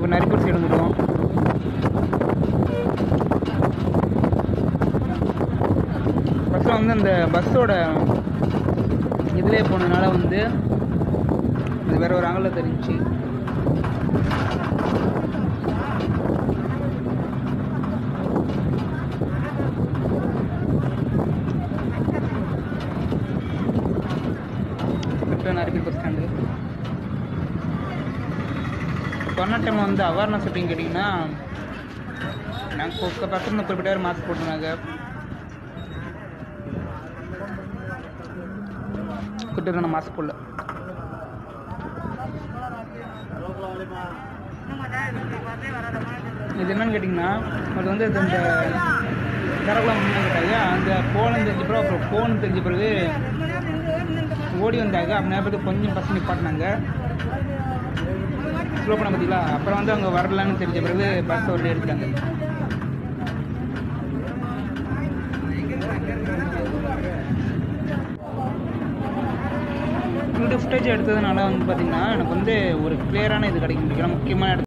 இப்போ நரிப்பூர் சைடு வந்துடுவோம் ஃபஸ்ட்டில் வந்து அந்த பஸ்ஸோட இதிலே போனதுனால வந்து அது வேற ஒரு ஆங்கிளில் தெரிஞ்சுச்சு கரெக்டாக நரிப்பூர் பஸ் ஸ்டாண்டு கொரோனா டைமில் வந்து அவேர்னஸ் எப்படின்னு கேட்டிங்கன்னா நாங்கள் இப்போ பக்கத்தில் குறிப்பிட்ட பேர் மாஸ்க் போட்டிருந்தாங்க குறிப்பிட்ட நான் மாஸ்க் போடல இது என்னன்னு கேட்டிங்கன்னா அது வந்து இது இந்த கரகுலம் கேட்டாங்க அந்த போன் தெரிஞ்ச பிறகு அப்புறம் ஃபோன் தெரிஞ்ச பிறகு ஓடி வந்தாங்க அப்போ நேரத்துக்கு கொஞ்சம் பசங்க நிப்பாட்டினாங்க ஸ்லோ பண்ண பார்த்தீங்களா அப்புறம் வந்து அவங்க வரலன்னு தெரிஞ்ச பிறகு பஸ் ஒரு எடுத்துட்டாங்க யூடியூப் ஃபுட்டேஜ் எடுத்ததுனால வந்து பார்த்தீங்கன்னா எனக்கு வந்து ஒரு கிளியரான இது கிடைக்கும் முக்கியமான இடத்துல